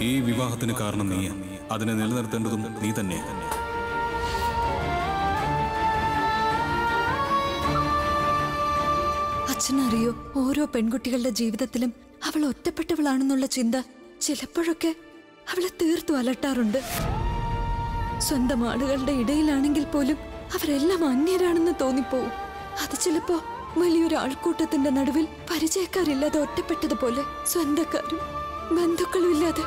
ഈ വിവാഹത്തിന് കാരണം നീ അതിനെ നിലനിർത്തേണ്ടതും നീ തന്നെ അച്ഛനറിയോ ഓരോ പെൺകുട്ടികളുടെ ജീവിതത്തിലും അവൾ ഒറ്റപ്പെട്ടവളാണെന്നുള്ള ചിന്ത ചിലപ്പോഴൊക്കെ അവളെ തീർത്തു അലട്ടാറുണ്ട് സ്വന്തം ആളുകളുടെ ഇടയിലാണെങ്കിൽ പോലും അവരെല്ലാം അന്യരാണെന്ന് തോന്നിപ്പോവും അത് ചിലപ്പോ വലിയൊരു ആൾക്കൂട്ടത്തിന്റെ നടുവിൽ പരിചയക്കാരില്ലാതെ ഒറ്റപ്പെട്ടതുപോലെ സ്വന്തക്കാരും ബന്ധുക്കളും ഇല്ലാതെ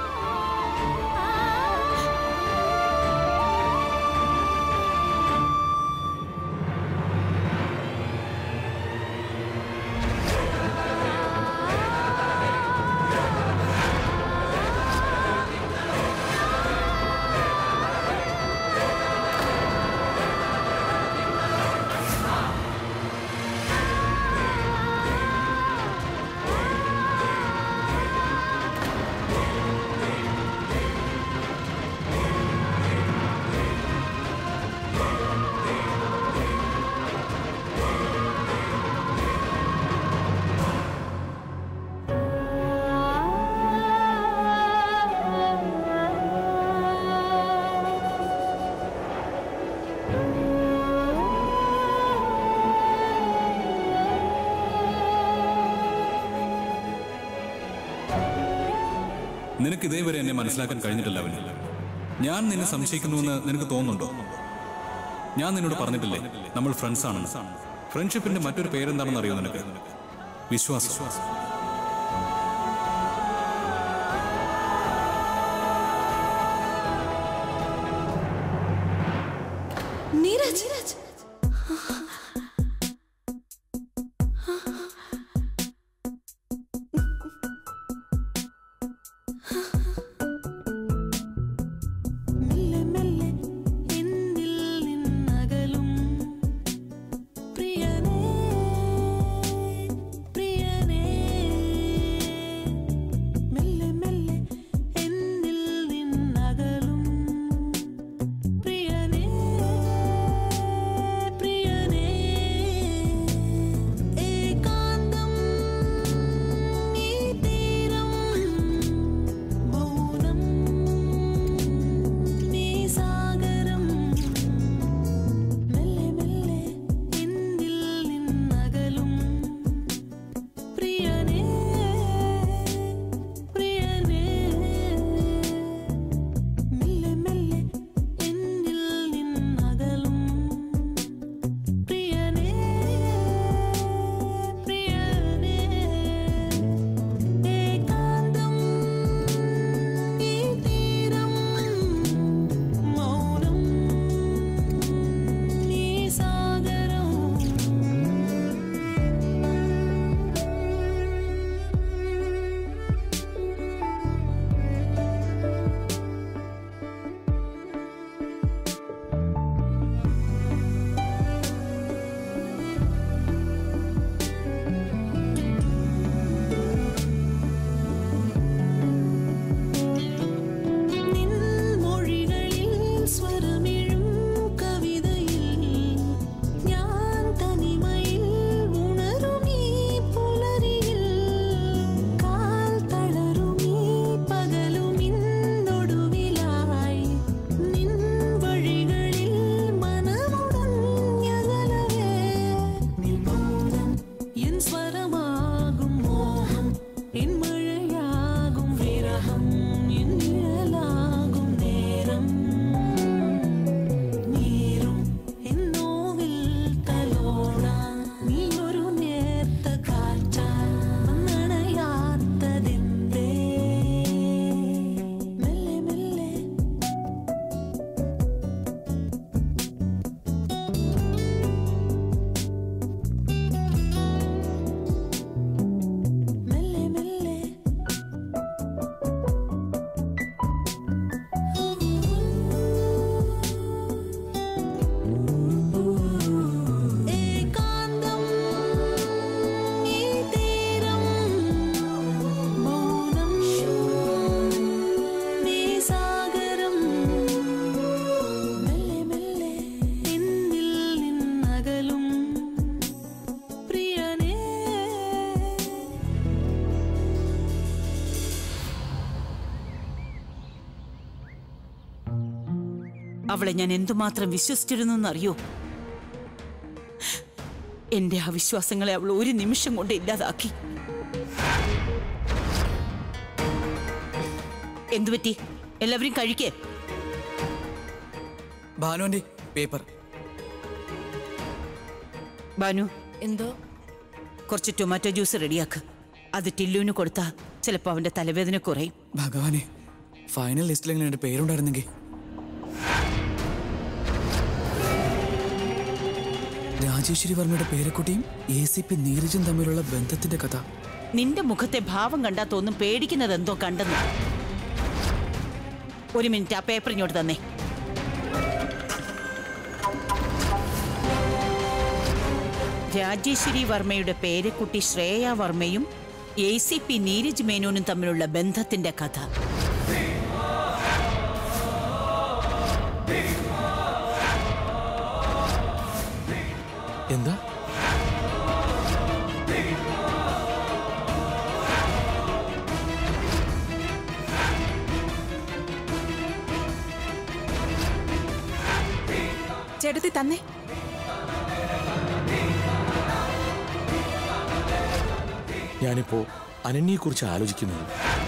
നിനക്ക് ഇതേവരെ എന്നെ മനസ്സിലാക്കാൻ കഴിഞ്ഞിട്ടില്ല അവന് ഞാൻ നിന്നെ സംശയിക്കുന്നുവെന്ന് നിനക്ക് തോന്നുന്നുണ്ടോ ഞാൻ നിന്നോട് പറഞ്ഞിട്ടില്ലേ നമ്മൾ ഫ്രണ്ട്സ് ആണെന്ന് ഫ്രണ്ട്ഷിപ്പിന്റെ മറ്റൊരു പേരെന്താണെന്ന് അറിയോ നിനക്ക് വിശ്വാസം നീരജ് മെല്ലെ മെല്ലെ എന്നിൽ നിന്നകലും പ്രിയനേ പ്രിയനേ മെല്ലെ മെല്ലെ എന്നിൽ നിന്നകലും പ്രിയനേ പ്രിയനേ അവളെ ഞാൻ എന്തുമാത്രം വിശ്വസിച്ചിരുന്നു അറിയോ എന്റെ ആ വിശ്വാസങ്ങളെ അവൾ ഒരു നിമിഷം കൊണ്ട് ഇല്ലാതാക്കി എന്തുപറ്റി എല്ലാവരും കഴിക്കേ ഭാനുവിന്റെ പേപ്പർ ബാനു എന്തോ കുറച്ച് ടൊമാറ്റോ ജ്യൂസ് റെഡിയാക്ക് അത് ടില്ലുവിന് കൊടുത്താ ചിലപ്പോ അവന്റെ തലവേദന കുറയും ഭഗവാനെ ഫൈനൽ ലിസ്റ്റിലെങ്കിലും എന്റെ പേരുണ്ടായിരുന്നെങ്കിൽ രാജേശ്വരി വർമ്മയുടെ പേരക്കുട്ടിയും എ സി പി നീരജും തമ്മിലുള്ള ബന്ധത്തിന്റെ കഥ നിന്റെ മുഖത്തെ ഭാവം കണ്ടാ തോന്നും പേടിക്കുന്നത് എന്തോ കണ്ടെന്ന് ഒരു മിനിറ്റ് ആ പേപ്പർ ഇങ്ങോട്ട് തന്നെ രാജേശ്വരി വർമ്മയുടെ പേരക്കുട്ടി ശ്രേയ വർമ്മയും എ സി പി നീരജ് മേനോനും തമ്മിലുള്ള ബന്ധത്തിന്റെ കഥ എന്താ ചേട്ടത്തി തന്നെ ഞാനിപ്പോ അനന്യയെക്കുറിച്ച് ആലോചിക്കുന്നു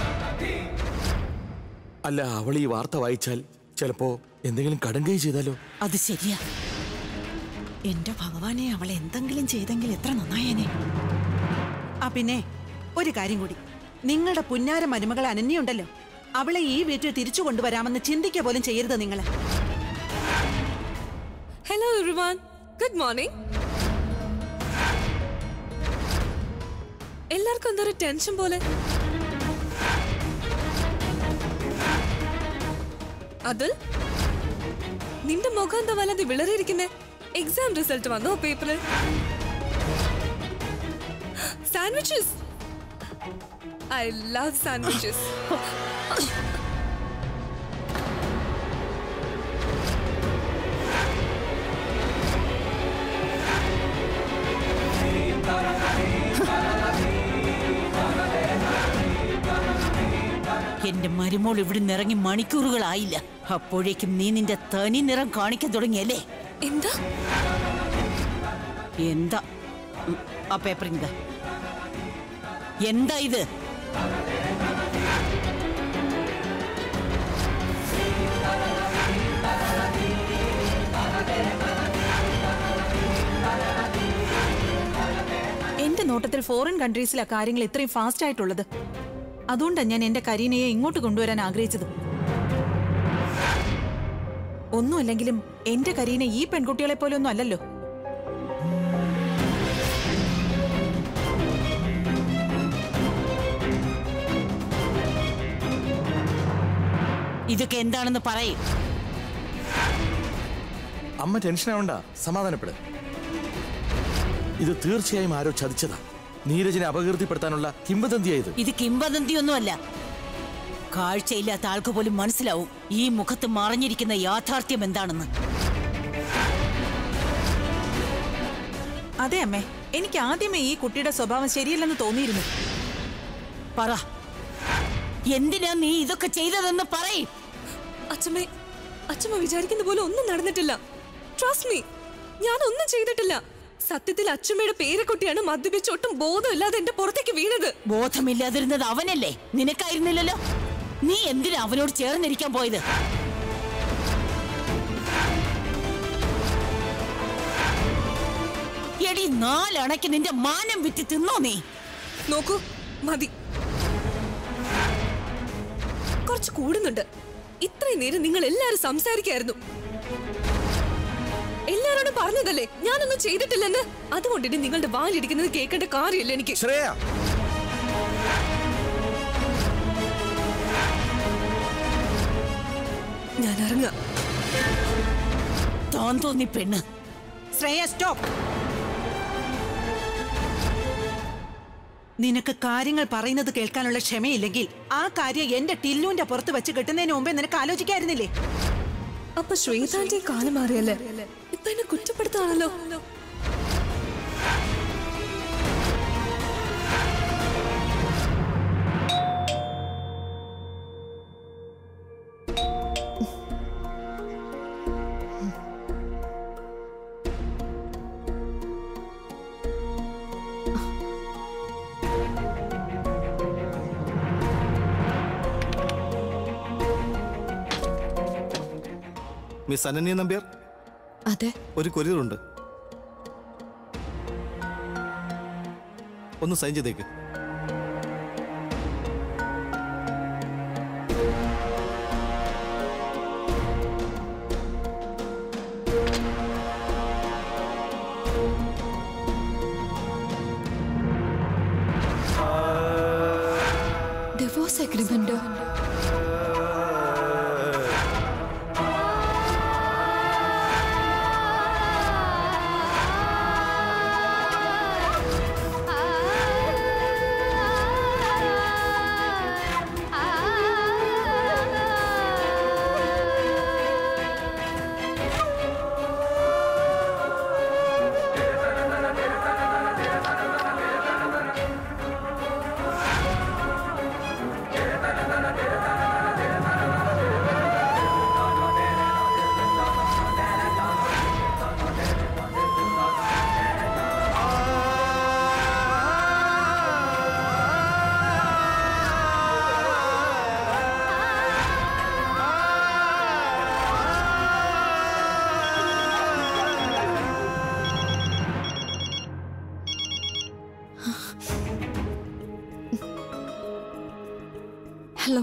അല്ല അവൾ ഈ വാർത്ത വായിച്ചാൽ ചിലപ്പോ എന്തെങ്കിലും കടങ്കൈ ചെയ്താലോ അത് ശരിയാ എന്റെ ഭഗവാനെ അവൾ എന്തെങ്കിലും ചെയ്തെങ്കിൽ എത്ര നന്നായേനെ ആ പിന്നെ ഒരു കാര്യം കൂടി നിങ്ങളുടെ പുന്നാര മരുമകൾ അനന്യുണ്ടല്ലോ അവളെ ഈ വീട്ടിൽ തിരിച്ചു കൊണ്ടുവരാമെന്ന് ചിന്തിക്കുക പോലും ചെയ്യരുത് നിങ്ങൾ ഹലോ എവറിവൺ ഗുഡ് മോർണിംഗ് എല്ലാവർക്കും എന്തൊരു ടെൻഷൻ പോലെ അതിൽ നിന്റെ മുഖം എന്താ വല്ലാതെ വിളറിയിരിക്കുന്നേ എക്സാം റിസൾട്ട് വന്നോ പേപ്പറിൽ സാൻഡ്വിച്ചസ് ഐ ലവ് സാൻഡ്വിച്ചസ് എന്റെ മരുമോൾ ഇവിടെ ഇറങ്ങി മണിക്കൂറുകളായില്ല അപ്പോഴേക്കും നീ നിന്റെ തനി നിറം കാണിക്കാൻ തുടങ്ങിയല്ലേ എന്താ എന്താ ഉം, ആ പേപ്പർ ഇങ്ങ എന്താ ഇത് എന്റെ നോട്ടത്തിൽ ഫോറിൻ കൺട്രീസിലെ കാര്യങ്ങൾ ഇത്രയും ഫാസ്റ്റ് ആയിട്ടുള്ളത് അതുകൊണ്ടാണ് ഞാൻ എന്റെ കരീനയെ ഇങ്ങോട്ട് കൊണ്ടുവരാൻ ആഗ്രഹിച്ചത് ഒന്നുമല്ലെങ്കിലും എന്റെ കരീന ഈ പെൺകുട്ടികളെ പോലെ ഒന്നും അല്ലല്ലോ ഇതൊക്കെ എന്താണെന്ന് പറയും അമ്മ ടെൻഷൻ ആവണ്ട സമാധാനപ്പെട് ഇത് തീർച്ചയായും ആരോ ചതിച്ചതാ നീരജിനെ അപകീർത്തിപ്പെടുത്താനുള്ള കിംവദന്തിയായത് ഇത് കിംവദന്തിയൊന്നുമല്ല കാഴ്ചയില്ലാത്ത ആൾക്ക് പോലും മനസ്സിലാവും ഈ മുഖത്ത് മറഞ്ഞിരിക്കുന്ന യാഥാർത്ഥ്യം എന്താണെന്ന് അതെ അമ്മേ എനിക്ക് ആദ്യമേ ഈ കുട്ടിയുടെ സ്വഭാവം ശരിയല്ലെന്ന് തോന്നിയിരുന്നു പറ എന്തിനാ നീ ഇതൊക്കെ ചെയ്തതെന്ന് പറയും അച്ഛമ്മേ അച്ഛമ്മ വിചാരിക്കുന്ന പോലെ ഒന്നും നടന്നിട്ടില്ല ട്രസ്റ്റ് മീ ഞാനൊന്നും ചെയ്തിട്ടില്ല സത്യത്തിൽ അച്ഛമ്മയുടെ പേരക്കുട്ടിയാണ് മദ്യപിച്ച് ഒട്ടും ബോധമില്ലാതെ എന്റെ പുറത്തേക്ക് വീണത് ബോധമില്ലാതിരുന്നത് അവനല്ലേ നിനക്കായിരുന്നില്ലല്ലോ നീ എന്തിനാ അവനോട് ചേർന്നിരിക്കാൻ പോയത് എടി നാലണയ്ക്ക് നിന്റെ മാനം വിറ്റ് തിന്നോ നീ നോക്കൂ മതി കുറച്ച് കൂടുന്നുണ്ട് ഇത്രയും നേരം നിങ്ങൾ എല്ലാരും സംസാരിക്കായിരുന്നു എല്ലാരോടും പറഞ്ഞതല്ലേ ഞാനൊന്നും ചെയ്തിട്ടില്ലെന്ന് അതുകൊണ്ട് ഇനി നിങ്ങളുടെ വാലിരിക്കുന്നത് കേൾക്കേണ്ട കാര്യമില്ല എനിക്ക് ശ്രേയ ഞാൻ ഇറങ്ങാം താൻ തോന്നി പെണ്ണ് ശ്രേയ സ്റ്റോപ്പ് നിനക്ക് കാര്യങ്ങൾ പറയുന്നത് കേൾക്കാനുള്ള ക്ഷമയില്ലെങ്കിൽ ആ കാര്യം എന്റെ ടില്ലുവിന്റെ പുറത്ത് വെച്ച് കിട്ടുന്നതിന് മുമ്പേ നിനക്ക് ആലോചിക്കായിരുന്നില്ലേ അപ്പൊ ശ്വേതാന്റെ കാലം മാറിയല്ലേ ഇപ്പൊ എന്നെ കുറ്റപ്പെടുത്താണല്ലോ മിസ് അനന്യ നമ്പ്യാർ അതെ ഒരു കൊറിയർ ഉണ്ട് ഒന്ന് സൈൻ ചെയ്തേക്ക് ഡിവോഴ്സ് അഗ്രിമെന്റോ ഹലോ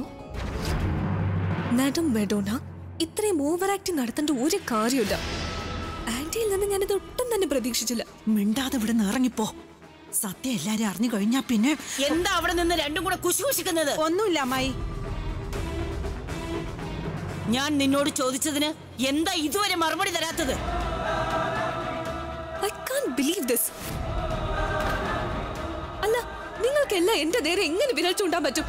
മാഡം മെഡോണ ഇത്രയും ഓവർ ആക്ടിങ് നടത്തേണ്ട ഒരു കാര്യമില്ല ആന്റിയിൽ നിന്ന് ഞാനിത് ഒട്ടും തന്നെ പ്രതീക്ഷിച്ചില്ല മിണ്ടാതെ ഇവിടെ നിന്ന് ഇറങ്ങിപ്പോ സത്യം എല്ലാരും അറിഞ്ഞു കഴിഞ്ഞാ പിന്നെ എന്താ അവിടെ നിന്ന് രണ്ടും കൂടെ കുശുകുശിക്കുന്നത് ഒന്നുമില്ല അമ്മായി ഞാൻ നിന്നോട് ചോദിച്ചതിന് എന്താ ഇതുവരെ മറുപടി തരാത്തത് ഐ കാൻ ബിലീവ് ദിസ് അല്ല നിങ്ങൾക്കെല്ലാം എന്റെ നേരെ എങ്ങനെ വിരൽ ചൂണ്ടാൻ പറ്റും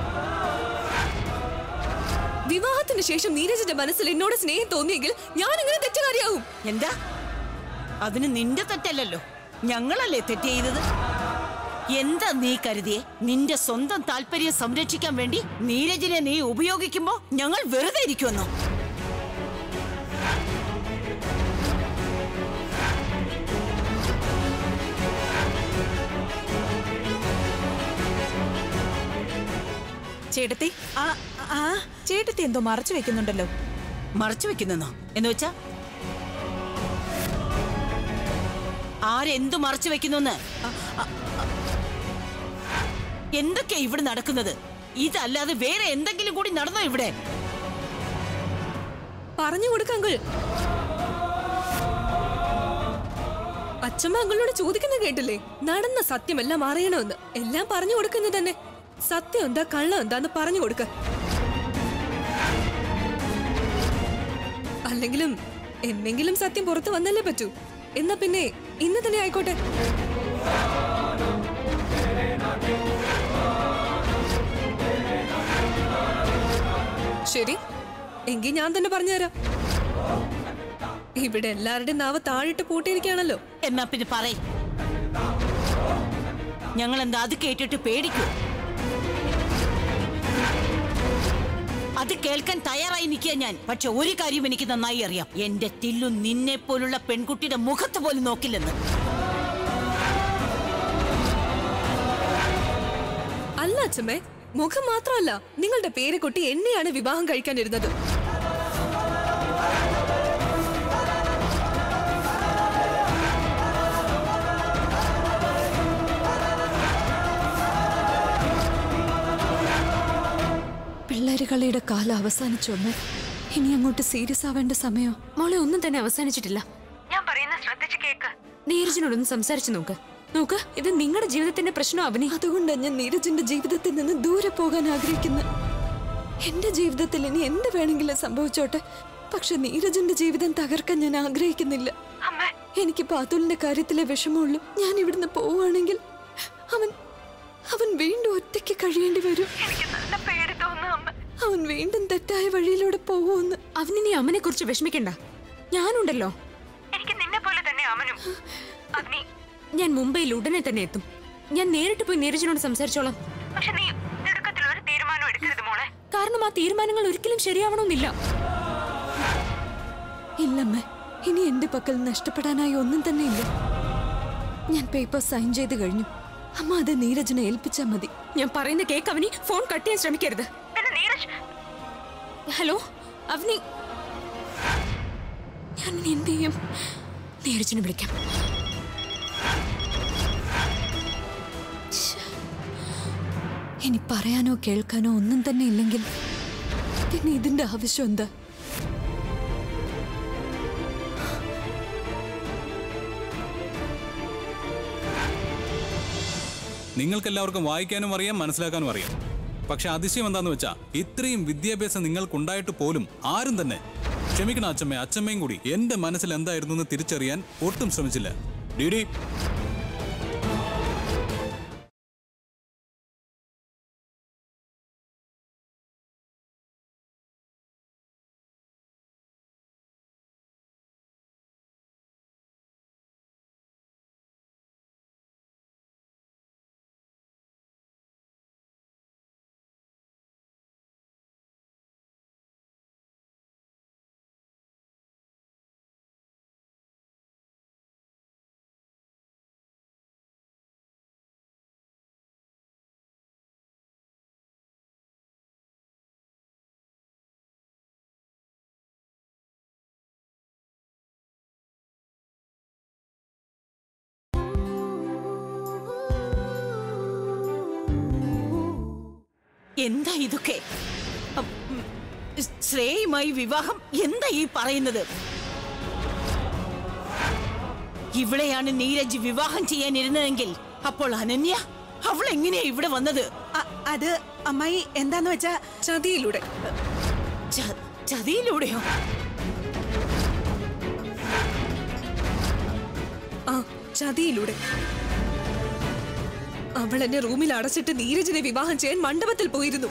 വിവാഹത്തിന് ശേഷം നീരജിന്റെ മനസ്സിൽ എന്നോട് സ്നേഹം തോന്നിയെങ്കിൽ ഞാൻ എങ്ങനെ തെറ്റുകാരിയാവും എന്താ അതിന് നിന്റെ തെറ്റല്ലല്ലോ ഞങ്ങളല്ലേ തെറ്റ് ചെയ്തത് എന്താ നീ കരുതിയേ നിന്റെ സ്വന്തം താല്പര്യം സംരക്ഷിക്കാൻ വേണ്ടി നീരജിനെ നീ ഉപയോഗിക്കുമ്പോ ഞങ്ങൾ വെറുതെ ഇരിക്കുമെന്നോ ചേട്ടത്തി ആ ആ ചേട്ടത്തി എന്തോ മറച്ചു വെക്കുന്നുണ്ടല്ലോ മറച്ചു വെക്കുന്നെന്നോ എന്ന് വെച്ചാ ആരെന്തു മറച്ചു വെക്കുന്നെന്ന് എന്തൊക്കെയാ ഇവിടെ നടക്കുന്നത് ഇതല്ലാതെ വേറെ എന്തെങ്കിലും കൂടി നടന്നോ ഇവിടെ പറഞ്ഞു കൊടുക്കങ്കൾ അച്ഛമ്മ അങ്ങളോട് ചോദിക്കുന്നത് കേട്ടില്ലേ നടന്ന സത്യമെല്ലാം അറിയണമെന്ന് എല്ലാം പറഞ്ഞു കൊടുക്കുന്നത് തന്നെ സത്യം എന്താ കള്ളം എന്താന്ന് പറഞ്ഞു കൊടുക്ക അല്ലെങ്കിലും എന്തെങ്കിലും സത്യം പുറത്തു വന്നല്ലേ പറ്റൂ എന്നാ പിന്നെ ഇന്ന് തന്നെ ആയിക്കോട്ടെ ശരി എങ്കിൽ ഞാൻ തന്നെ പറഞ്ഞുതരാം ഇവിടെ എല്ലാവരുടെയും നാവ് താഴിട്ട് പൂട്ടിയിരിക്കുകയാണല്ലോ എന്നാ പിന്നെ പറയും ഞങ്ങൾ എന്താ അത് കേട്ടിട്ട് പേടിക്കൂ അത് കേൾക്കാൻ തയ്യാറായി നിൽക്കുക ഞാൻ പക്ഷെ ഒരു കാര്യം എനിക്ക് നന്നായി അറിയാം എന്റെ ടില്ലു നിന്നെ പോലുള്ള പെൺകുട്ടിയുടെ മുഖത്ത് പോലും നോക്കില്ലെന്ന് അല്ല അച്ഛമ്മേ മുഖം മാത്രമല്ല നിങ്ങളുടെ പേരെക്കുട്ടി എന്നെയാണ് വിവാഹം കഴിക്കാനിരുന്നത് പിള്ളേര് കളിയുടെ കാലം അവസാനിച്ചു അമ്മേ ഇനി അങ്ങോട്ട് സീരിയസ് ആവേണ്ട സമയോ മോളെ ഒന്നും തന്നെ അവസാനിച്ചിട്ടില്ല ഞാൻ പറയുന്ന ശ്രദ്ധിച്ച് കേക്ക് നീരജിനോടൊന്ന് സംസാരിച്ചു നോക്ക് നോക്ക് ഇത് നിങ്ങളുടെ ജീവിതത്തിന്റെ പ്രശ്നം അവനി അതുകൊണ്ടാണ് ഞാൻ നീരജിന്റെ ജീവിതത്തിൽ നിന്ന് ദൂരെ പോകാൻ ആഗ്രഹിക്കുന്നത് എന്റെ ജീവിതത്തിൽ ഇനി എന്ത് വേണമെങ്കിലും സംഭവിച്ചോട്ടെ പക്ഷെ നീരജിന്റെ ജീവിതം തകർക്കാൻ ഞാൻ ആഗ്രഹിക്കുന്നില്ല എനിക്ക് പാത്തുലിന്റെ കാര്യത്തിലെ വിഷമമുള്ളൂ ഞാൻ ഇവിടുന്ന് പോവുകയാണെങ്കിൽ അവൻ അവൻ വീണ്ടും ഒറ്റയ്ക്ക് കഴിയേണ്ടി വരും നല്ല പേടി തോന്നുന്നു അമ്മ അവൻ വീണ്ടും തെറ്റായ വഴിയിലൂടെ പോകുമെന്ന് അവന് നീ അമ്മനെ കുറിച്ച് വിഷമിക്കണ്ട ഞാനുണ്ടല്ലോ എനിക്ക് നിന്നെ പോലെ തന്നെ അമനും അഗ്നി ഞാൻ മുംബൈയിൽ ഉടനെ തന്നെ എത്തും ഞാൻ നേരിട്ട് പോയി നീരജിനോട് സംസാരിച്ചോളാം പക്ഷെ നീ തിടുക്കത്തിൽ ഒരു തീരുമാനം എടുക്കരുത് മോളെ കാരണം ആ തീരുമാനങ്ങൾ ഒരിക്കലും ശരിയാവണമെന്നില്ല ഇല്ലമ്മേ ഇനി എന്റെ പക്കൽ നഷ്ടപ്പെടാനായി ഒന്നും തന്നെ ഇല്ല ഞാൻ പേപ്പർ സൈൻ ചെയ്ത് കഴിഞ്ഞു അമ്മ അത് നീരജിനെ ഏൽപ്പിച്ചാ മതി ഞാൻ പറയുന്ന കേക്ക് അവനി ഫോൺ കട്ട് ചെയ്യാൻ ശ്രമിക്കരുത് പിന്നെ നീരജ് ഹലോ അവനി ഞാൻ ഇനി എന്ത് ചെയ്യും നീരജിനെ വിളിക്കാം ശ്ശെ. ഇനി പറയാനോ കേൾക്കാനോ ഒന്നും തന്നെ ഇല്ലെങ്കിൽ പിന്നെ ഇതിന്റെ ആവശ്യം എന്താ നിങ്ങൾക്ക് എല്ലാവർക്കും വായിക്കാനും അറിയാം മനസ്സിലാക്കാനും അറിയാം പക്ഷെ അതിശയം എന്താന്ന് വെച്ചാ ഇത്രയും വിദ്യാഭ്യാസം നിങ്ങൾക്കുണ്ടായിട്ട് പോലും ആരും തന്നെ ക്ഷമിക്കണം അച്ഛമ്മ അച്ഛമ്മയും കൂടി എന്റെ മനസ്സിൽ എന്തായിരുന്നു എന്ന് തിരിച്ചറിയാൻ ഒട്ടും ശ്രമിച്ചില്ല ഡിഡി എന്താ ഇതൊക്കെ അം, ഉം, ശ്രേയുമായി വിവാഹം എന്താ ഈ പറയുന്നത് ഇവിടെയാണ് നീരജ് വിവാഹം ചെയ്യാനിരുന്നതെങ്കിൽ അപ്പോൾ അനന്യ അവൾ എങ്ങനെയാ ഇവിടെ വന്നത് അ- അത് അമ്മായി എന്താന്ന് വെച്ചാ ചതിയിലൂടെ ച- ചതിയിലൂടെയോ ആ ചതിയിലൂടെ അവൾ എന്നെ റൂമിൽ അടച്ചിട്ട് നീരജിനെ വിവാഹം ചെയ്യാൻ മണ്ഡപത്തിൽ പോയിരുന്നു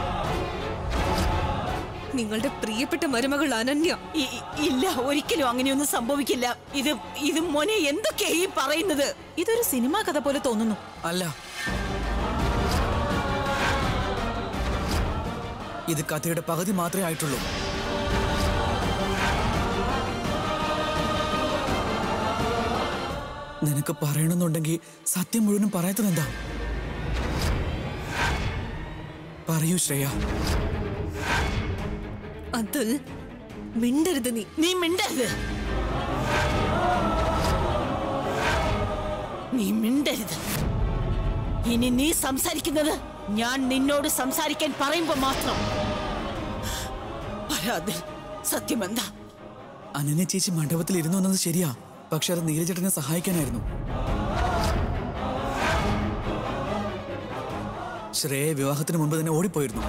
നിങ്ങളുടെ പ്രിയപ്പെട്ട മരുമകൾ അനന്യ ഇ- ഇ- ഇല്ല ഒരിക്കലും അങ്ങനെയൊന്നും സംഭവിക്കില്ല ഇത് ഇത് മോനെ എന്തൊക്കെയാ ഈ പറയുന്നത് ഇതൊരു സിനിമാ കഥ പോലെ തോന്നുന്നു അല്ല ഇത് കഥയുടെ പകുതി മാത്രമേ ആയിട്ടുള്ളൂ നിനക്ക് പറയണമെന്നുണ്ടെങ്കിൽ സത്യം മുഴുവനും പറയാത്തത് എന്താ പറയൂ ശ്രേയ അതുൽ മിണ്ടരുത് നീ നീ മിണ്ടരുത് നീ മിണ്ടരുത് ഇനി നീ സംസാരിക്കുന്നത് ഞാൻ നിന്നോട് സംസാരിക്കാൻ പറയുമ്പോ മാത്രം പരാതി സത്യമെന്താ അനന്യ ചേച്ചി മണ്ഡപത്തിൽ ഇരുന്നു എന്നത് ശരിയാ പക്ഷെ അത് നീരജേട്ടനെ സഹായിക്കാനായിരുന്നു ശ്രേയ വിവാഹത്തിന് മുമ്പ് തന്നെ ഓടിപ്പോയിരുന്നു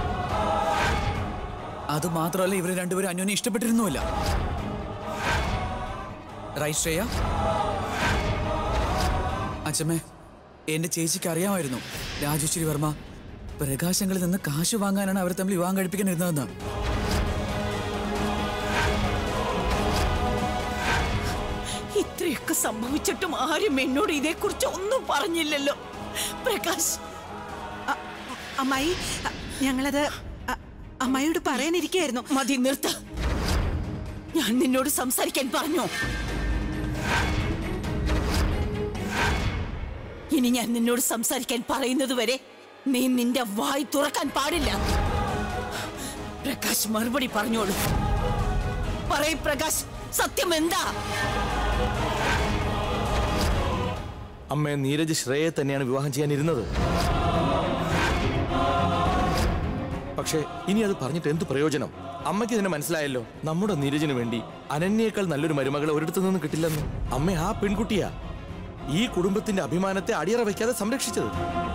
അത് മാത്രമല്ല ഇവര് രണ്ടുപേരും അന്യോന്യം ഇഷ്ടപ്പെട്ടിരുന്നുമില്ല റൈറ്റ് ശ്രേയ അച്ഛമ്മേ എന്റെ ചേച്ചിക്ക് അറിയാമായിരുന്നു രാജേശ്വരി വർമ്മ പ്രകാശങ്ങളിൽ നിന്ന് കാശ് വാങ്ങാനാണ് അവരെ തമ്മിൽ വിവാഹം കഴിപ്പിക്കാൻ ഇരുന്നതെന്ന് ഇത്രയൊക്കെ സംഭവിച്ചിട്ടും ആരും എന്നോട് ഇതേക്കുറിച്ച് ഒന്നും പറഞ്ഞില്ലല്ലോ പ്രകാശ് അ- അമ്മായി അ, ഞങ്ങളത് അ- അമ്മായിയോട് പറയാനിരിക്കായിരുന്നു മതി നിർത്ത ഞാൻ നിന്നോട് സംസാരിക്കാൻ പറഞ്ഞോ ഇനി ഞാൻ നിന്നോട് സംസാരിക്കാൻ പറയുന്നത് വരെ നീ നിന്റെ വായി തുറക്കാൻ പാടില്ല പ്രകാശ് മറുപടി പറഞ്ഞോളൂ പറയ് പ്രകാശ് സത്യം എന്താ അമ്മ നീരജ് ശ്രേയെ തന്നെയാണ് വിവാഹം ചെയ്യാനിരുന്നത് പക്ഷേ ഇനി അത് പറഞ്ഞിട്ട് എന്ത് പ്രയോജനം അമ്മയ്ക്ക് ഇതിനെ മനസ്സിലായല്ലോ നമ്മുടെ നീരജിന് വേണ്ടി അനന്യേക്കാൾ നല്ലൊരു മരുമകളെ ഒരിടത്തു നിന്നും കിട്ടില്ലെന്ന് അമ്മ ആ പെൺകുട്ടിയാ ഈ കുടുംബത്തിന്റെ അഭിമാനത്തെ അടിയറ വയ്ക്കാതെ സംരക്ഷിച്ചത്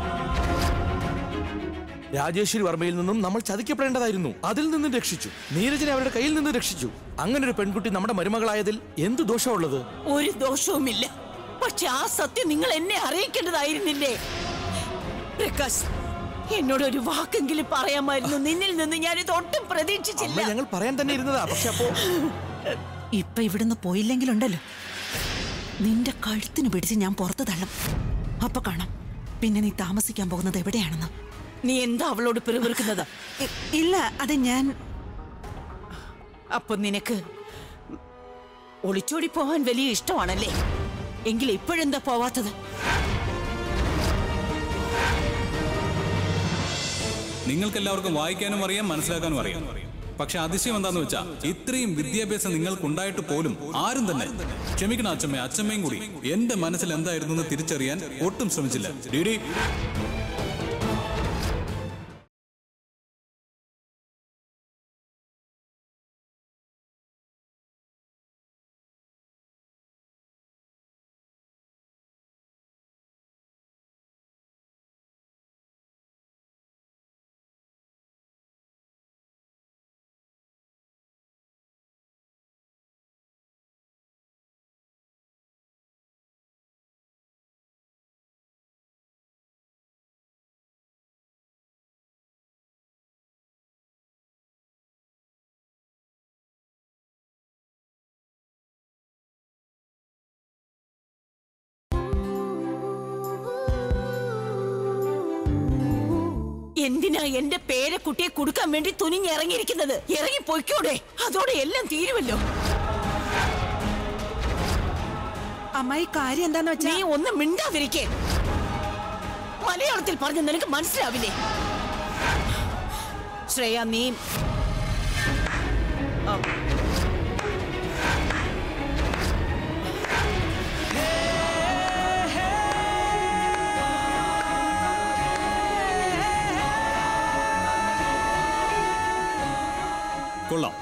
രാജേശ്വരി വർമ്മയിൽ നിന്നും നമ്മൾ ചതിക്കപ്പെടേണ്ടതായിരുന്നു അതിൽ നിന്നും രക്ഷിച്ചു നീരജിനെ അവരുടെ കയ്യിൽ നിന്ന് രക്ഷിച്ചു അങ്ങനെ ഒരു പെൺകുട്ടി നമ്മുടെ മരുമകളായതിൽ എന്ത് ദോഷമുള്ളത് ഒരു ദോഷവുമില്ല പക്ഷെ ആ സത്യം നിങ്ങൾ എന്നെ അറിയിക്കേണ്ടതായിരുന്നില്ലേ പ്രകാശ് എന്നോട് ഒരു വാക്കെങ്കിലും പറയാമായിരുന്നു നിന്നിൽ നിന്ന് ഞാനിത് ഒട്ടും പ്രതീക്ഷിച്ചില്ല അമ്മ ഞങ്ങൾ പറയാൻ തന്നെ ഇരുന്നതാ പക്ഷെ അപ്പോ ഇപ്പൊ ഇവിടുന്ന് പോയില്ലെങ്കിലുണ്ടല്ലോ നിന്റെ കഴുത്തിന് പിടിച്ച് ഞാൻ പുറത്തു തള്ളും അപ്പൊ കാണാം പിന്നെ നീ താമസിക്കാൻ പോകുന്നത് എവിടെയാണെന്ന് നീ എന്താ അവളോട് പിറുപിറുക്കുന്നത് ഇ- ഇല്ല അത് ഞാൻ അപ്പൊ നിനക്ക് ഒളിച്ചോടി പോവാൻ വലിയ ഇഷ്ടമാണല്ലേ എങ്കിൽ ഇപ്പോഴെന്താ പോവാത്തത് നിങ്ങൾക്ക് എല്ലാവർക്കും വായിക്കാനും അറിയാം മനസ്സിലാക്കാനും അറിയാം പക്ഷെ അതിശയം എന്താന്ന് വെച്ചാ ഇത്രയും വിദ്യാഭ്യാസം നിങ്ങൾക്കുണ്ടായിട്ട് പോലും ആരും തന്നെ ക്ഷമിക്കണം അച്ഛമ്മ അച്ഛമ്മയും കൂടി എന്റെ മനസ്സിൽ എന്തായിരുന്നു എന്ന് തിരിച്ചറിയാൻ ഒട്ടും ശ്രമിച്ചില്ല ഡിഡി എന്തിനാ എന്റെ പേരക്കുട്ടിയെ കൊടുക്കാൻ വേണ്ടി തുനിഞ്ഞിറങ്ങിയിരിക്കുന്നത് ഇറങ്ങി പൊയ്ക്കൂടെ അതോടെ എല്ലാം തീരുമല്ലോ അമ്മായി കാര്യം എന്താന്ന് വെച്ചാ നീ ഒന്നും മിണ്ടാതിരിക്കേ മലയാളത്തിൽ പറഞ്ഞ നിനക്ക് മനസ്സിലാവില്ലേ ശ്രേയ നീ ആ. കൊള്ളാം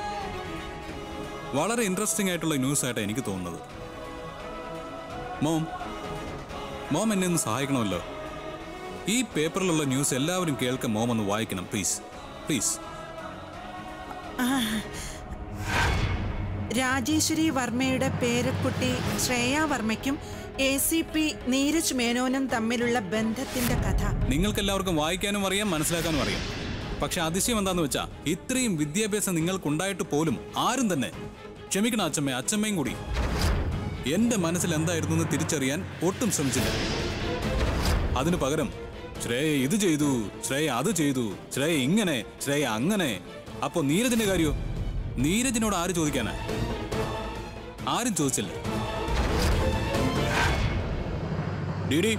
വളരെ ഇൻട്രസ്റ്റിംഗ് ആയിട്ടുള്ള ന്യൂസ് ആയിട്ടാണ് എനിക്ക് തോന്നുന്നത് മോം മോം എന്നെ ഒന്ന് സഹായിക്കണമല്ലോ ഈ പേപ്പറിലുള്ള ന്യൂസ് എല്ലാവരും കേൾക്കാൻ മോം ഒന്ന് വായിക്കണം പ്ലീസ് പ്ലീസ് രാജേശ്വരി വർമ്മയുടെ പേരക്കുട്ടി ശ്രേയ വർമ്മയ്ക്കും എ സി പി നീരജ് മേനോനും തമ്മിലുള്ള ബന്ധത്തിന്റെ കഥ നിങ്ങൾക്ക് എല്ലാവർക്കും വായിക്കാനും അറിയാം മനസ്സിലാക്കാനും അറിയാം പക്ഷെ അതിശയം എന്താന്ന് വെച്ചാ ഇത്രയും വിദ്യാഭ്യാസം നിങ്ങൾക്കുണ്ടായിട്ട് പോലും ആരും തന്നെ ക്ഷമിക്കണം അച്ഛമ്മ അച്ഛമ്മയും കൂടി എന്റെ മനസ്സിൽ എന്തായിരുന്നു എന്ന് തിരിച്ചറിയാൻ ഒട്ടും ശ്രമിച്ചില്ല അതിനു പകരം ശ്രേയ ഇത് ചെയ്തു ശ്രേയ അത് ചെയ്തു ശ്രേയ ഇങ്ങനെ ശ്രേയ അങ്ങനെ അപ്പോ നീരജിന്റെ കാര്യോ നീരജിനോട് ആര് ചോദിക്കാനാ ആരും ചോദിച്ചില്ല ഡിഡി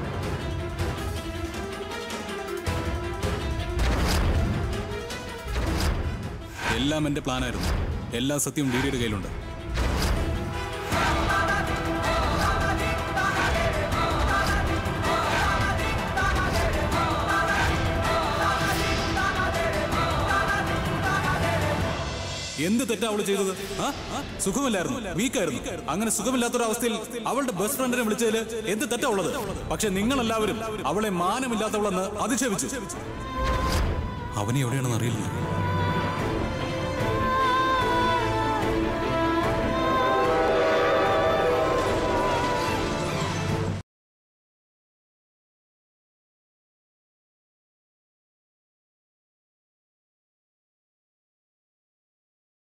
എല്ലാം എന്റെ പ്ലാനായിരുന്നു എല്ലാ സത്യവും ഡിഡിയുടെ കയ്യിലുണ്ട് എന്ത് തെറ്റാ അവള് ചെയ്തത് ആ? ആ? സുഖമില്ലായിരുന്നു വീക്കായിരുന്നു അങ്ങനെ സുഖമില്ലാത്തൊരു അവസ്ഥയിൽ അവളുടെ ബെസ്റ്റ് ഫ്രണ്ടിനെ വിളിച്ചതിൽ എന്ത് തെറ്റാ ഉള്ളത് പക്ഷെ നിങ്ങൾ എല്ലാവരും അവളെ മാനമില്ലാത്തവളെന്ന് അധിക്ഷേപിച്ചു അവനെ എവിടെയാണെന്ന് അറിയില്ല